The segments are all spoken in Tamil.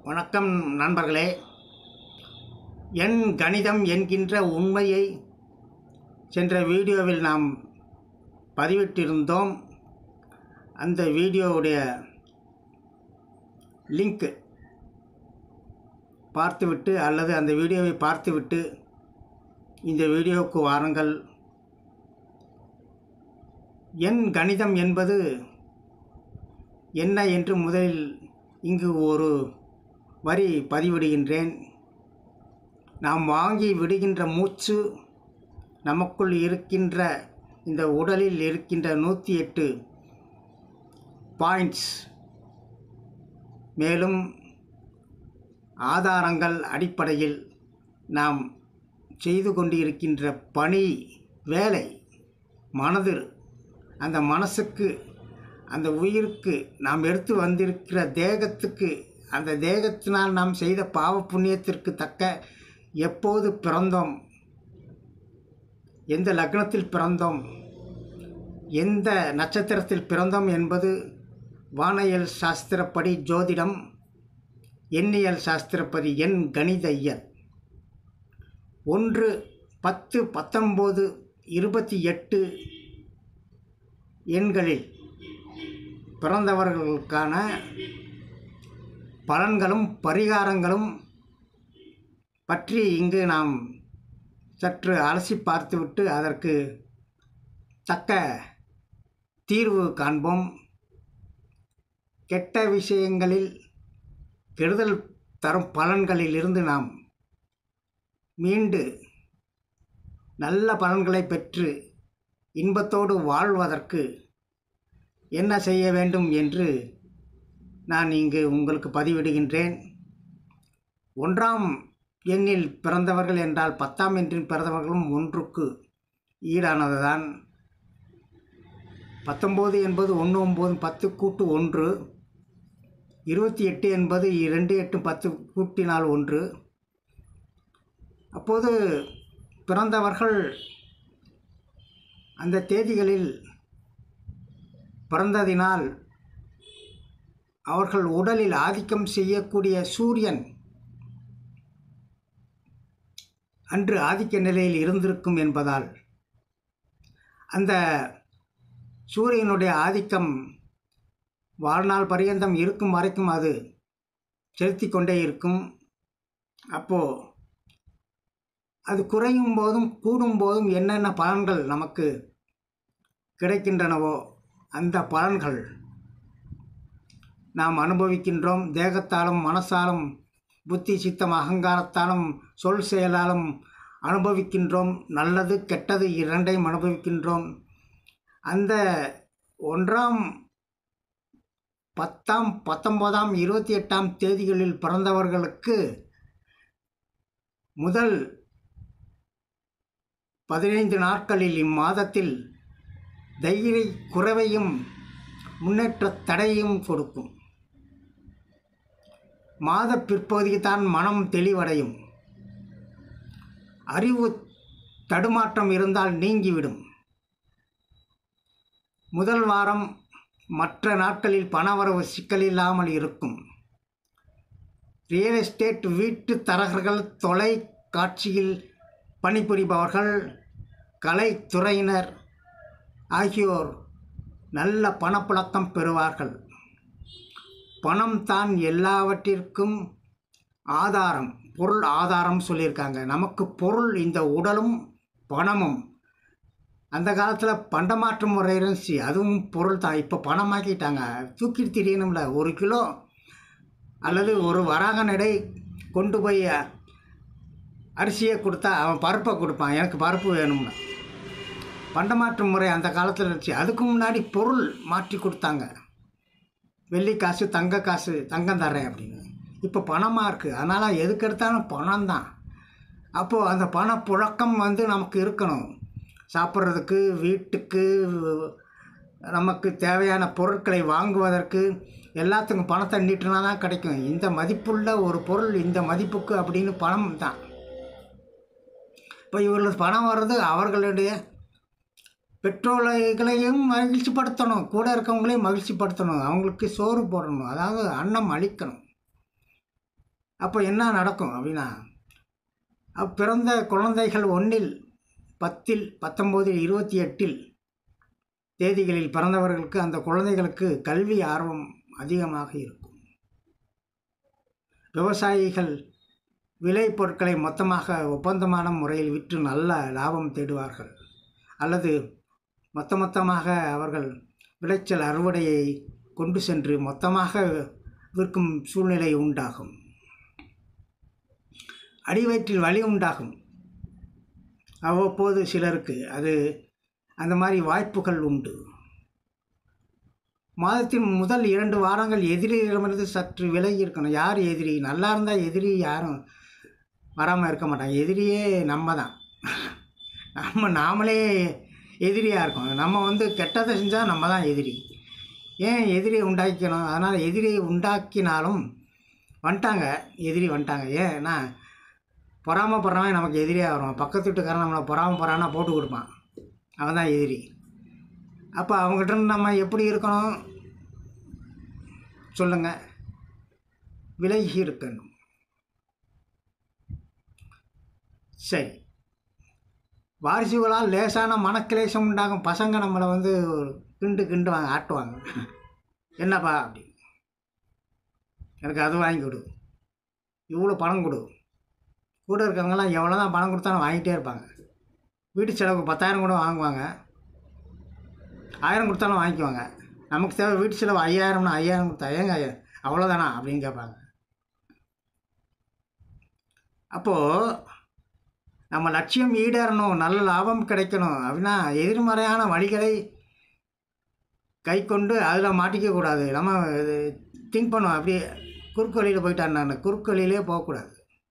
வணக்கம் நண்பர்களே எண் கணிதம் என்கின்ற உண்மையை சென்ற வீடியோவில் நாம் பதிவிட்டிருந்தோம் அந்த வீடியோவுடைய லிங்க் பார்த்துவிட்டு அல்லது அந்த வீடியோவை பார்த்துவிட்டு இந்த வீடியோவுக்கு வாருங்கள் எண் கணிதம் என்பது என்ன என்று முதலில் இங்கு ஒரு வரி பதிவிடுகின்றேன் நாம் வாங்கி விடுகின்ற மூச்சு நமக்குள் இருக்கின்ற இந்த உடலில் இருக்கின்ற நூற்றி எட்டு பாயிண்ட்ஸ் மேலும் ஆதாரங்கள் அடிப்படையில் நாம் செய்து கொண்டிருக்கின்ற பணி வேலை மனது அந்த மனசுக்கு அந்த உயிருக்கு நாம் எடுத்து வந்திருக்கிற தேகத்துக்கு அந்த தேகத்தினால் நாம் செய்த பாவ புண்ணியத்திற்கு தக்க எப்போது பிறந்தோம் எந்த லக்னத்தில் பிறந்தோம் எந்த நட்சத்திரத்தில் பிறந்தோம் என்பது வானவியல் சாஸ்திரப்படி ஜோதிடம் எண்ணியல் சாஸ்திரப்படி எண் கணித இயல் ஒன்று பத்து பத்தொம்போது இருபத்தி எட்டு எண்களில் பிறந்தவர்களுக்கான பலன்களும் பரிகாரங்களும் பற்றி இங்கு நாம் சற்று அலசி பார்த்துவிட்டு அதற்கு தக்க தீர்வு காண்போம் கெட்ட விஷயங்களில் கெடுதல் தரும் பலன்களிலிருந்து நாம் மீண்டு நல்ல பலன்களை பெற்று இன்பத்தோடு வாழ்வதற்கு என்ன செய்ய வேண்டும் என்று நான் இங்கு உங்களுக்கு பதிவிடுகின்றேன் ஒன்றாம் எண்ணில் பிறந்தவர்கள் என்றால் பத்தாம் எண்ணில் பிறந்தவர்களும் ஒன்றுக்கு ஈடானதுதான் பத்தொம்போது என்பது ஒன்று ஒம்பது பத்து கூட்டு ஒன்று இருபத்தி எட்டு என்பது இரண்டு எட்டு பத்து கூட்டினால் ஒன்று அப்போது பிறந்தவர்கள் அந்த தேதிகளில் பிறந்ததினால் அவர்கள் உடலில் ஆதிக்கம் செய்யக்கூடிய சூரியன் அன்று ஆதிக்க நிலையில் இருந்திருக்கும் என்பதால் அந்த சூரியனுடைய ஆதிக்கம் வாழ்நாள் பரியந்தம் இருக்கும் வரைக்கும் அது செலுத்தி கொண்டே இருக்கும் அப்போது அது குறையும் போதும் கூடும் போதும் என்னென்ன பலன்கள் நமக்கு கிடைக்கின்றனவோ அந்த பலன்கள் நாம் அனுபவிக்கின்றோம் தேகத்தாலும் மனசாலும் புத்தி சித்தம் அகங்காரத்தாலும் சொல் செயலாலும் அனுபவிக்கின்றோம் நல்லது கெட்டது இரண்டையும் அனுபவிக்கின்றோம் அந்த ஒன்றாம் பத்தாம் பத்தொன்பதாம் இருபத்தி எட்டாம் தேதிகளில் பிறந்தவர்களுக்கு முதல் பதினைந்து நாட்களில் இம்மாதத்தில் தைரிய குறைவையும் முன்னேற்ற தடையும் கொடுக்கும் மாத பிற்பகுதிக்கு தான் மனம் தெளிவடையும் அறிவு தடுமாற்றம் இருந்தால் நீங்கிவிடும் முதல் வாரம் மற்ற நாட்களில் பணவரவு சிக்கல் இல்லாமல் இருக்கும் ரியல் எஸ்டேட் வீட்டு தரகர்கள் தொலைக்காட்சியில் பணிபுரிபவர்கள் கலைத்துறையினர் ஆகியோர் நல்ல பணப்புழக்கம் பெறுவார்கள் பணம் தான் எல்லாவற்றிற்கும் ஆதாரம் பொருள் ஆதாரம் சொல்லியிருக்காங்க நமக்கு பொருள் இந்த உடலும் பணமும் அந்த காலத்தில் பண்டமாற்று முறை இருந்துச்சு அதுவும் பொருள் தான் இப்போ பணமாக்கிட்டாங்க தூக்கிட்டு திரியணும்ல ஒரு கிலோ அல்லது ஒரு வராக நடை கொண்டு போய் அரிசியை கொடுத்தா அவன் பருப்பை கொடுப்பான் எனக்கு பருப்பு வேணும்னு பண்டமாற்று முறை அந்த காலத்தில் இருந்துச்சு அதுக்கு முன்னாடி பொருள் மாற்றி கொடுத்தாங்க வெள்ளி காசு தங்க காசு தங்கம் தர்றேன் அப்படின்னு இப்போ பணமாக இருக்குது அதனால் எதுக்கு எடுத்தாலும் பணம் தான் அப்போது அந்த பணப்புழக்கம் வந்து நமக்கு இருக்கணும் சாப்பிட்றதுக்கு வீட்டுக்கு நமக்கு தேவையான பொருட்களை வாங்குவதற்கு எல்லாத்துக்கும் பணத்தை நீட்டினா தான் கிடைக்கும் இந்த மதிப்புள்ள ஒரு பொருள் இந்த மதிப்புக்கு அப்படின்னு பணம் தான் இப்போ இவர்களுக்கு பணம் வர்றது அவர்களுடைய பெற்றோர்களையும் மகிழ்ச்சிப்படுத்தணும் கூட இருக்கவங்களையும் மகிழ்ச்சிப்படுத்தணும் அவங்களுக்கு சோறு போடணும் அதாவது அன்னம் அளிக்கணும் அப்போ என்ன நடக்கும் அப்படின்னா அப்ப பிறந்த குழந்தைகள் ஒன்றில் பத்தில் பத்தொம்போதில் இருபத்தி எட்டில் தேதிகளில் பிறந்தவர்களுக்கு அந்த குழந்தைகளுக்கு கல்வி ஆர்வம் அதிகமாக இருக்கும் விவசாயிகள் விளைபொருட்களை மொத்தமாக ஒப்பந்தமான முறையில் விற்று நல்ல லாபம் தேடுவார்கள் அல்லது மொத்த மொத்தமாக அவர்கள் விளைச்சல் அறுவடையை கொண்டு சென்று மொத்தமாக விற்கும் சூழ்நிலை உண்டாகும் அடிவயிற்றில் வலி உண்டாகும் அவ்வப்போது சிலருக்கு அது அந்த மாதிரி வாய்ப்புகள் உண்டு மாதத்தின் முதல் இரண்டு வாரங்கள் எதிரியிடமிருந்து சற்று விலகி இருக்கணும் யார் எதிரி நல்லா இருந்தால் எதிரி யாரும் வராமல் இருக்க மாட்டாங்க எதிரியே நம்ம தான் நம்ம நாமளே எதிரியாக இருக்கோம் நம்ம வந்து கெட்டதை செஞ்சால் நம்ம தான் எதிரி ஏன் எதிரியை உண்டாக்கணும் அதனால் எதிரியை உண்டாக்கினாலும் வந்துட்டாங்க எதிரி வந்துட்டாங்க ஏன்னா பொறாமப்படுறவன் நமக்கு எதிரியாக வருவான் பக்கத்து வீட்டுக்காரன் நம்மளை பொறாமப்படுறான்னா போட்டு கொடுப்பான் அவன் தான் எதிரி அப்போ அவங்ககிட்ட இருந்து நம்ம எப்படி இருக்கணும் சொல்லுங்கள் விலகி இருக்கணும் சரி வாரிசுகளால் லேசான மனக்கிளேசம் உண்டாகும் பசங்க நம்மளை வந்து ஒரு கிண்டு கிண்டுவாங்க ஆட்டுவாங்க என்னப்பா அப்படி எனக்கு அது வாங்கி கொடு இவ்வளோ பணம் கொடு கூட இருக்கவங்கலாம் எவ்வளோ தான் பணம் கொடுத்தாலும் வாங்கிட்டே இருப்பாங்க வீட்டு செலவுக்கு பத்தாயிரம் கூட வாங்குவாங்க ஆயிரம் கொடுத்தாலும் வாங்கிக்குவாங்க நமக்கு தேவை வீட்டு செலவு ஐயாயிரம்னா ஐயாயிரம் கொடுத்தா ஏங்க ஐயா அவ்வளோதானா அப்படின்னு கேட்பாங்க அப்போது நம்ம லட்சியம் ஈடேறணும் நல்ல லாபம் கிடைக்கணும் அப்படின்னா எதிர்மறையான வழிகளை கை கொண்டு அதில் மாட்டிக்க கூடாது நம்ம திங்க் பண்ணுவோம் அப்படியே குறுக்கு வழியில் போயிட்டான் நான் குறுக்கு வழியிலே போகக்கூடாது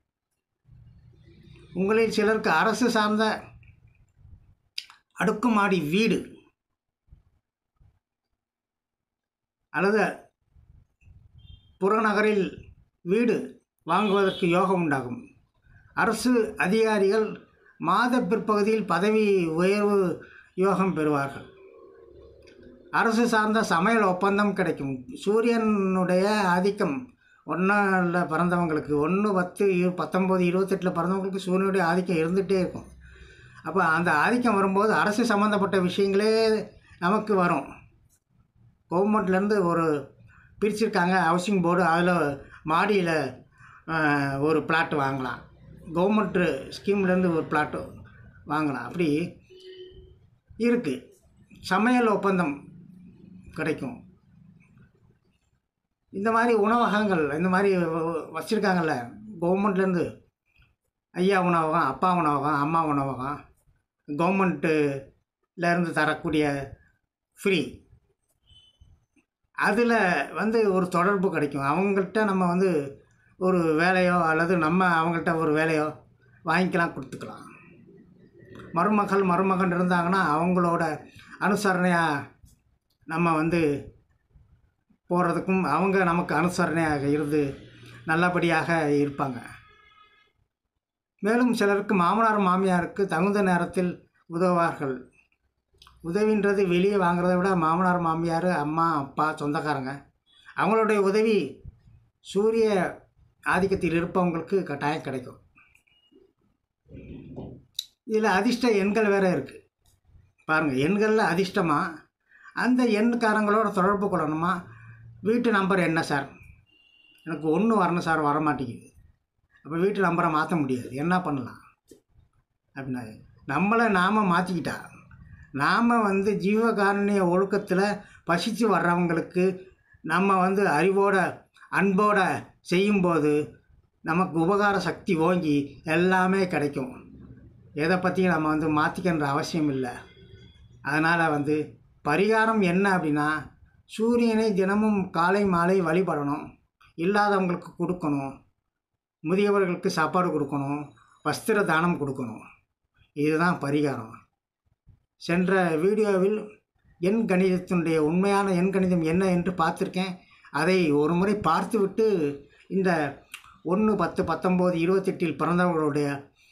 உங்களில் சிலருக்கு அரசு சார்ந்த அடுக்குமாடி வீடு அல்லது புறநகரில் வீடு வாங்குவதற்கு யோகம் உண்டாகும் அரசு அதிகாரிகள் மாத பிற்பகுதியில் பதவி உயர்வு யோகம் பெறுவார்கள் அரசு சார்ந்த சமையல் ஒப்பந்தம் கிடைக்கும் சூரியனுடைய ஆதிக்கம் ஒன்றில் பிறந்தவங்களுக்கு ஒன்று பத்து இரு பத்தொம்போது இருபத்தெட்டில் பிறந்தவங்களுக்கு சூரியனுடைய ஆதிக்கம் இருந்துகிட்டே இருக்கும் அப்போ அந்த ஆதிக்கம் வரும்போது அரசு சம்மந்தப்பட்ட விஷயங்களே நமக்கு வரும் கவர்மெண்ட்லேருந்து ஒரு பிரிச்சிருக்காங்க ஹவுசிங் போர்டு அதில் மாடியில் ஒரு பிளாட் வாங்கலாம் கவர்மெண்ட்டு ஸ்கீம்லேருந்து ஒரு பிளாட்டு வாங்கலாம் அப்படி இருக்குது சமையல் ஒப்பந்தம் கிடைக்கும் இந்த மாதிரி உணவகங்கள் இந்த மாதிரி வச்சுருக்காங்கல்ல கவர்மெண்ட்லேருந்து ஐயா உணவகம் அப்பா உணவகம் அம்மா உணவகம் கவர்மெண்ட்டுலேருந்து தரக்கூடிய ஃப்ரீ அதில் வந்து ஒரு தொடர்பு கிடைக்கும் அவங்கள்ட்ட நம்ம வந்து ஒரு வேலையோ அல்லது நம்ம அவங்கள்ட்ட ஒரு வேலையோ வாங்கிக்கலாம் கொடுத்துக்கலாம் மருமகள் மருமகன் இருந்தாங்கன்னா அவங்களோட அனுசரணையாக நம்ம வந்து போகிறதுக்கும் அவங்க நமக்கு அனுசரணையாக இருந்து நல்லபடியாக இருப்பாங்க மேலும் சிலருக்கு மாமனார் மாமியாருக்கு தகுந்த நேரத்தில் உதவுவார்கள் உதவின்றது வெளியே வாங்குறத விட மாமனார் மாமியார் அம்மா அப்பா சொந்தக்காரங்க அவங்களுடைய உதவி சூரிய ஆதிக்கத்தில் இருப்பவங்களுக்கு கட்டாயம் கிடைக்கும் இதில் அதிர்ஷ்ட எண்கள் வேறு இருக்குது பாருங்கள் எண்களில் அதிர்ஷ்டமாக அந்த எண்காரங்களோட தொடர்பு கொள்ளணுமா வீட்டு நம்பர் என்ன சார் எனக்கு ஒன்று வரணும் சார் வர மாட்டேங்குது அப்போ வீட்டு நம்பரை மாற்ற முடியாது என்ன பண்ணலாம் அப்படின்னா நம்மளை நாம் மாற்றிக்கிட்டா நாம் வந்து ஜீவகாருண்ய ஒழுக்கத்தில் பசித்து வர்றவங்களுக்கு நம்ம வந்து அறிவோட அன்போட செய்யும்போது நமக்கு உபகார சக்தி ஓங்கி எல்லாமே கிடைக்கும் எதை பற்றியும் நம்ம வந்து மாற்றிக்கின்ற அவசியம் இல்லை அதனால் வந்து பரிகாரம் என்ன அப்படின்னா சூரியனை தினமும் காலை மாலை வழிபடணும் இல்லாதவங்களுக்கு கொடுக்கணும் முதியவர்களுக்கு சாப்பாடு கொடுக்கணும் வஸ்திர தானம் கொடுக்கணும் இதுதான் பரிகாரம் சென்ற வீடியோவில் எண் கணிதத்தினுடைய உண்மையான எண் கணிதம் என்ன என்று பார்த்துருக்கேன் அதை ஒரு முறை பார்த்துவிட்டு இந்த ஒன்று பத்து பத்தொம்போது இருபத்தெட்டில் பிறந்தவர்களுடைய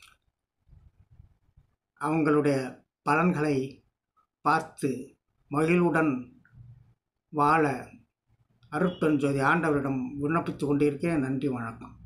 அவங்களுடைய பலன்களை பார்த்து மகிழ்வுடன் வாழ அருட்பெருஞ்சோதி ஆண்டவரிடம் விண்ணப்பித்து கொண்டிருக்கிறேன் நன்றி வணக்கம்